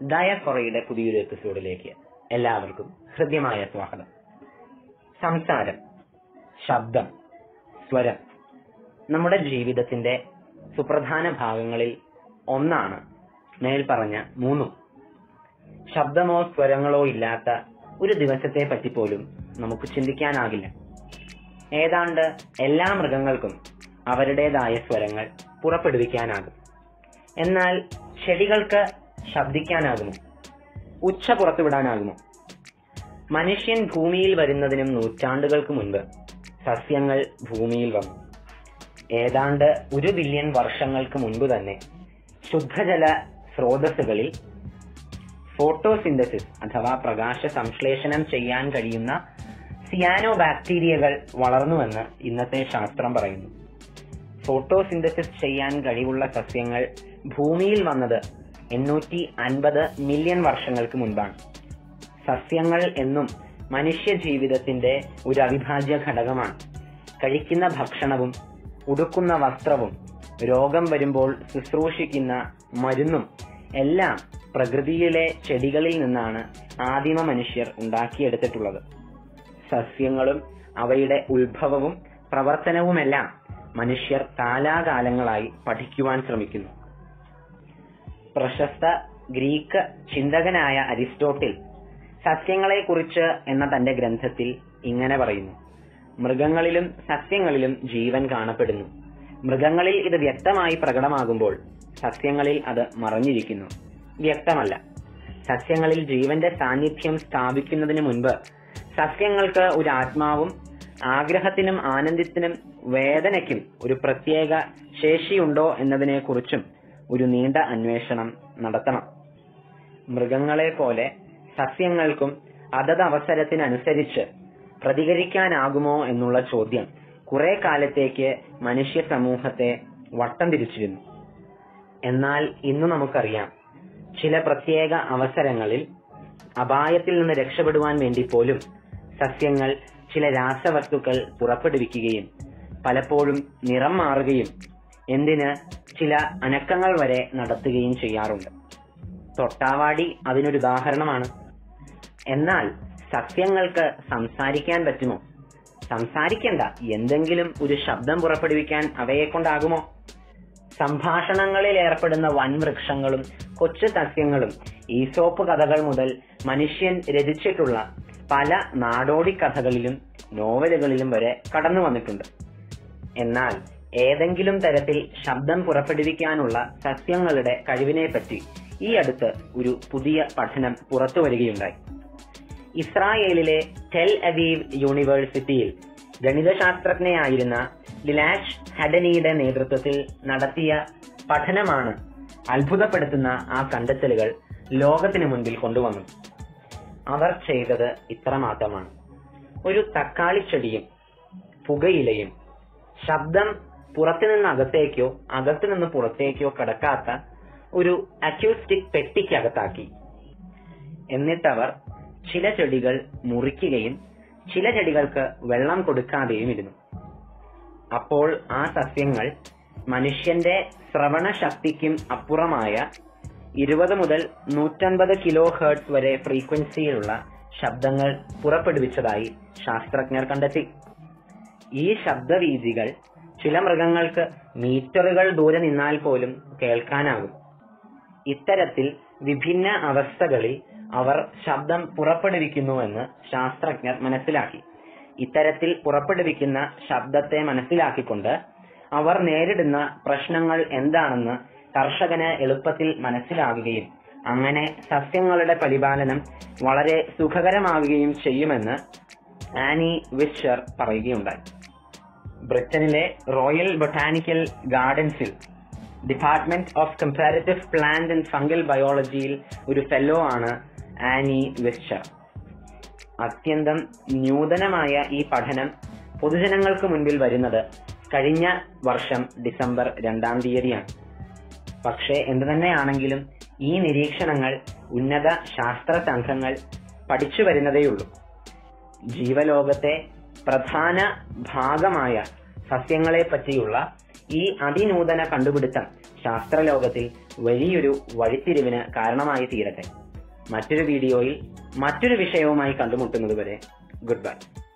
ഡയഫൊറയുടെ പുതിയൊരു എപ്പിസോഡിലേക്ക് എല്ലാവർക്കും ഹൃദ്യമായ സ്വാഗതം സംസാരം ശബ്ദം സ്വരം നമ്മുടെ ജീവിതത്തിന്റെ സുപ്രധാന ഭാഗങ്ങളിൽ ഒന്നാണ് മേൽപ്പറഞ്ഞ മൂന്നും ശബ്ദമോ സ്വരങ്ങളോ ഇല്ലാത്ത ഒരു ദിവസത്തെ പറ്റി പോലും നമുക്ക് ചിന്തിക്കാനാകില്ല ഏതാണ്ട് എല്ലാ മൃഗങ്ങൾക്കും അവരുടേതായ സ്വരങ്ങൾ പുറപ്പെടുവിക്കാനാകും എന്നാൽ ചെടികൾക്ക് ശബ്ദിക്കാനാകുമോ ഉച്ച പുറത്തുവിടാനാകുമോ മനുഷ്യൻ ഭൂമിയിൽ വരുന്നതിനും നൂറ്റാണ്ടുകൾക്ക് മുൻപ് സസ്യങ്ങൾ ഭൂമിയിൽ വന്നു ഏതാണ്ട് ഒരു ബില്യൺ വർഷങ്ങൾക്ക് മുൻപ് തന്നെ ശുദ്ധജല സ്രോതസ്സുകളിൽ ഫോട്ടോസിന്തസിസ് അഥവാ പ്രകാശ സംശ്ലേഷണം ചെയ്യാൻ കഴിയുന്ന സിയാനോ ബാക്ടീരിയകൾ വളർന്നുവെന്ന് ഇന്നത്തെ ശാസ്ത്രം പറയുന്നു ഫോട്ടോസിന്തസിസ് ചെയ്യാൻ കഴിവുള്ള സസ്യങ്ങൾ ഭൂമിയിൽ വന്നത് എണ്ണൂറ്റി അൻപത് മില്യൺ വർഷങ്ങൾക്ക് മുൻപാണ് സസ്യങ്ങൾ എന്നും മനുഷ്യ ജീവിതത്തിന്റെ ഒരു അവിഭാജ്യ ഘടകമാണ് കഴിക്കുന്ന ഭക്ഷണവും ഉടുക്കുന്ന വസ്ത്രവും രോഗം വരുമ്പോൾ ശുശ്രൂഷിക്കുന്ന മരുന്നും എല്ലാം പ്രകൃതിയിലെ ചെടികളിൽ നിന്നാണ് ആദിമ മനുഷ്യർ ഉണ്ടാക്കിയെടുത്തിട്ടുള്ളത് സസ്യങ്ങളും അവയുടെ ഉത്ഭവവും പ്രവർത്തനവുമെല്ലാം മനുഷ്യർ കാലാകാലങ്ങളായി പഠിക്കുവാൻ ശ്രമിക്കുന്നു പ്രശസ്ത ഗ്രീക്ക് ചിന്തകനായ അരിസ്റ്റോട്ടിൽ സസ്യങ്ങളെക്കുറിച്ച് എന്ന തന്റെ ഗ്രന്ഥത്തിൽ ഇങ്ങനെ പറയുന്നു മൃഗങ്ങളിലും സസ്യങ്ങളിലും ജീവൻ കാണപ്പെടുന്നു മൃഗങ്ങളിൽ ഇത് വ്യക്തമായി പ്രകടമാകുമ്പോൾ സസ്യങ്ങളിൽ അത് മറഞ്ഞിരിക്കുന്നു വ്യക്തമല്ല സസ്യങ്ങളിൽ ജീവന്റെ സാന്നിധ്യം സ്ഥാപിക്കുന്നതിന് മുൻപ് സസ്യങ്ങൾക്ക് ഒരു ആത്മാവും ആഗ്രഹത്തിനും ആനന്ദത്തിനും വേദനയ്ക്കും ഒരു പ്രത്യേക ശേഷിയുണ്ടോ എന്നതിനെക്കുറിച്ചും ഒരു നീണ്ട അന്വേഷണം നടത്തണം മൃഗങ്ങളെ പോലെ സസ്യങ്ങൾക്കും അതത് അവസരത്തിനനുസരിച്ച് പ്രതികരിക്കാനാകുമോ എന്നുള്ള ചോദ്യം കുറെ കാലത്തേക്ക് മനുഷ്യ സമൂഹത്തെ വട്ടം തിരിച്ചിരുന്നു എന്നാൽ ഇന്ന് നമുക്കറിയാം ചില പ്രത്യേക അവസരങ്ങളിൽ അപായത്തിൽ നിന്ന് രക്ഷപ്പെടുവാൻ വേണ്ടി പോലും സസ്യങ്ങൾ ചില രാസവസ്തുക്കൾ പുറപ്പെടുവിക്കുകയും പലപ്പോഴും നിറം മാറുകയും എന്തിന് ചില അനക്കങ്ങൾ വരെ നടത്തുകയും ചെയ്യാറുണ്ട് തൊട്ടാവാടി അതിനൊരു ഉദാഹരണമാണ് എന്നാൽ സസ്യങ്ങൾക്ക് സംസാരിക്കാൻ പറ്റുമോ സംസാരിക്കണ്ട എന്തെങ്കിലും ഒരു ശബ്ദം പുറപ്പെടുവിക്കാൻ അവയെ കൊണ്ടാകുമോ സംഭാഷണങ്ങളിൽ ഏർപ്പെടുന്ന വൻവൃക്ഷങ്ങളും കൊച്ചു സസ്യങ്ങളും ഈസോപ്പ് കഥകൾ മുതൽ മനുഷ്യൻ രചിച്ചിട്ടുള്ള പല നാടോടി കഥകളിലും നോവലുകളിലും വരെ കടന്നു വന്നിട്ടുണ്ട് എന്നാൽ ഏതെങ്കിലും തരത്തിൽ ശബ്ദം പുറപ്പെടുവിക്കാനുള്ള സസ്യങ്ങളുടെ കഴിവിനെ പറ്റി ഈ അടുത്ത് ഒരു പുതിയ പഠനം പുറത്തു വരികയുണ്ടായി ഇസ്രായേലിലെ ടെൽ അവീവ് യൂണിവേഴ്സിറ്റിയിൽ ഗണിതശാസ്ത്രജ്ഞയായിരുന്ന ലിലാഷ് ഹഡനിയുടെ നേതൃത്വത്തിൽ നടത്തിയ പഠനമാണ് അത്ഭുതപ്പെടുത്തുന്ന ആ കണ്ടെത്തലുകൾ ലോകത്തിന് മുൻപിൽ കൊണ്ടുവന്നത് അവർ ചെയ്തത് ഇത്രമാത്രമാണ് ഒരു തക്കാളി ചെടിയും പുകയിലയും ശബ്ദം പുറത്തുനിന്ന് അകത്തേക്കോ അകത്തുനിന്ന് പുറത്തേക്കോ കടക്കാത്ത ഒരു അക്യൂസ്റ്റിക് പെട്ടിക്കകത്താക്കി എന്നിട്ടവർ ചില ചെടികൾ മുറിക്കുകയും ചില ചെടികൾക്ക് വെള്ളം കൊടുക്കാതെയും ഇരുന്നു അപ്പോൾ ആ സസ്യങ്ങൾ മനുഷ്യന്റെ ശ്രവണ ശക്തിക്കും അപ്പുറമായ ഇരുപത് മുതൽ നൂറ്റൻപത് കിലോ ഹേർട്സ് വരെ ഫ്രീക്വൻസിയിലുള്ള ശബ്ദങ്ങൾ പുറപ്പെടുവിച്ചതായി ശാസ്ത്രജ്ഞർ കണ്ടെത്തി ഈ ശബ്ദവീതികൾ ചില മൃഗങ്ങൾക്ക് മീറ്ററുകൾ ദൂരെ നിന്നാൽ പോലും കേൾക്കാനാകും ഇത്തരത്തിൽ വിഭിന്ന അവസ്ഥകളിൽ അവർ ശബ്ദം പുറപ്പെടുവിക്കുന്നുവെന്ന് ശാസ്ത്രജ്ഞർ മനസ്സിലാക്കി ഇത്തരത്തിൽ പുറപ്പെടുവിക്കുന്ന ശബ്ദത്തെ മനസ്സിലാക്കിക്കൊണ്ട് അവർ നേരിടുന്ന പ്രശ്നങ്ങൾ എന്താണെന്ന് കർഷകന് എളുപ്പത്തിൽ മനസ്സിലാകുകയും അങ്ങനെ സസ്യങ്ങളുടെ പരിപാലനം വളരെ സുഖകരമാകുകയും ചെയ്യുമെന്ന് ആനി വിഷർ പറയുകയുണ്ടായി ബ്രിട്ടനിലെ റോയൽ ബൊട്ടാനിക്കൽ ഗാർഡൻസിൽ department of comparative plant and fungal ബയോളജിയിൽ ഒരു ഫെല്ലോ ആണ് ആനി വിസ്ചർ അത്യന്തം നൂതനമായ ഈ പഠനം പൊതുജനങ്ങൾക്ക് മുൻപിൽ വരുന്നത് കഴിഞ്ഞ വർഷം ഡിസംബർ രണ്ടാം തീയതിയാണ് പക്ഷേ എന്തു തന്നെയാണെങ്കിലും ഈ നിരീക്ഷണങ്ങൾ ഉന്നത ശാസ്ത്ര സംഘങ്ങൾ പഠിച്ചു വരുന്നതേയുള്ളൂ ജീവലോകത്തെ പ്രധാന ഭാഗമായ സസ്യങ്ങളെ പറ്റിയുള്ള ഈ അതിനൂതന കണ്ടുപിടുത്തം ശാസ്ത്രലോകത്തിൽ വലിയൊരു വഴിത്തിരിവിന് കാരണമായി തീരട്ടെ മറ്റൊരു വീഡിയോയിൽ മറ്റൊരു വിഷയവുമായി കണ്ടുമുട്ടുന്നതുവരെ ഗുഡ് ബൈ